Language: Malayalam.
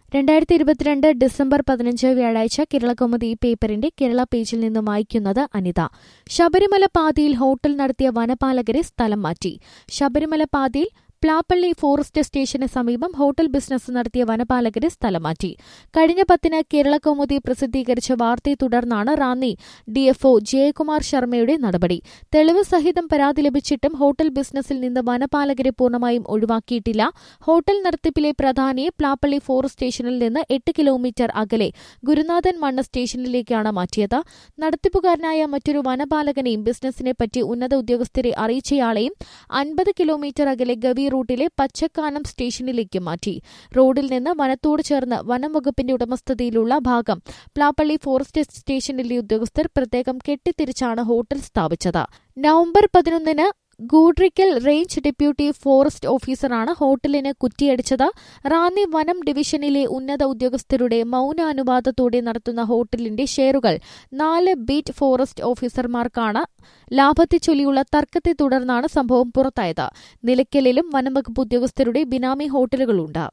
രണ്ടായിരത്തി ഇരുപത്തിരണ്ട് ഡിസംബർ പതിനഞ്ച് വ്യാഴാഴ്ച കേരളകൗമുദി പേപ്പറിന്റെ കേരള പേജിൽ നിന്നും വായിക്കുന്നത് അനിത ശബരിമല പാതയിൽ ഹോട്ടൽ നടത്തിയ വനപാലകരെ സ്ഥലം മാറ്റി ശബരിമല പാതയിൽ പ്ലാപ്പള്ളി ഫോറസ്റ്റ് സ്റ്റേഷന് സമീപം ഹോട്ടൽ ബിസിനസ് നടത്തിയ വനപാലകരെ സ്ഥലം മാറ്റി കഴിഞ്ഞ പത്തിന് കേരള കൗമുദി പ്രസിദ്ധീകരിച്ച വാർത്തയെ തുടർന്നാണ് റാന്നി ഡിഎഫ്ഒ ജയകുമാർ ശർമ്മയുടെ നടപടി തെളിവ് സഹിതം പരാതി ലഭിച്ചിട്ടും ഹോട്ടൽ ബിസിനസ്സിൽ നിന്ന് വനപാലകരെ പൂർണ്ണമായും ഒഴിവാക്കിയിട്ടില്ല ഹോട്ടൽ നടത്തിപ്പിലെ പ്രധാനിയെ പ്ലാപ്പള്ളി ഫോറസ്റ്റ് സ്റ്റേഷനിൽ നിന്ന് എട്ട് കിലോമീറ്റർ അകലെ ഗുരുനാഥൻ മണ്ണ് സ്റ്റേഷനിലേക്കാണ് മാറ്റിയത് നടത്തിപ്പുകാരനായ മറ്റൊരു വനപാലകനെയും ബിസിനസിനെപ്പറ്റി ഉന്നത ഉദ്യോഗസ്ഥരെ അറിയിച്ചയാളെയും അൻപത് കിലോമീറ്റർ അകലെ ഗവി റൂട്ടിലെ പച്ചക്കാനം സ്റ്റേഷനിലേക്ക് മാറ്റി റോഡിൽ നിന്ന് വനത്തോട് ചേർന്ന് വനം വകുപ്പിന്റെ ഉടമസ്ഥതയിലുള്ള ഭാഗം പ്ലാപ്പള്ളി ഫോറസ്റ്റ് സ്റ്റേഷനിലെ ഉദ്യോഗസ്ഥർ പ്രത്യേകം കെട്ടിത്തിരിച്ചാണ് ഹോട്ടൽ സ്ഥാപിച്ചത് നവംബർ പതിനൊന്നിന് ഗൂഡ്രിക്കൽ റേഞ്ച് ഡെപ്യൂട്ടി ഫോറസ്റ്റ് ഓഫീസറാണ് ഹോട്ടലിന് കുറ്റിയടിച്ചത് റാന്നി വനം ഡിവിഷനിലെ ഉന്നത ഉദ്യോഗസ്ഥരുടെ മൌനാനുവാദത്തോടെ നടത്തുന്ന ഹോട്ടലിന്റെ ഷെയറുകൾ നാല് ബീറ്റ് ഫോറസ്റ്റ് ഓഫീസർമാർക്കാണ് ലാഭത്തെ ചൊല്ലിയുള്ള തർക്കത്തെ തുടർന്നാണ് സംഭവം പുറത്തായത് നിലയ്ക്കലിലും വനംവകുപ്പ് ഉദ്യോഗസ്ഥരുടെ ബിനാമി ഹോട്ടലുകളുണ്ട്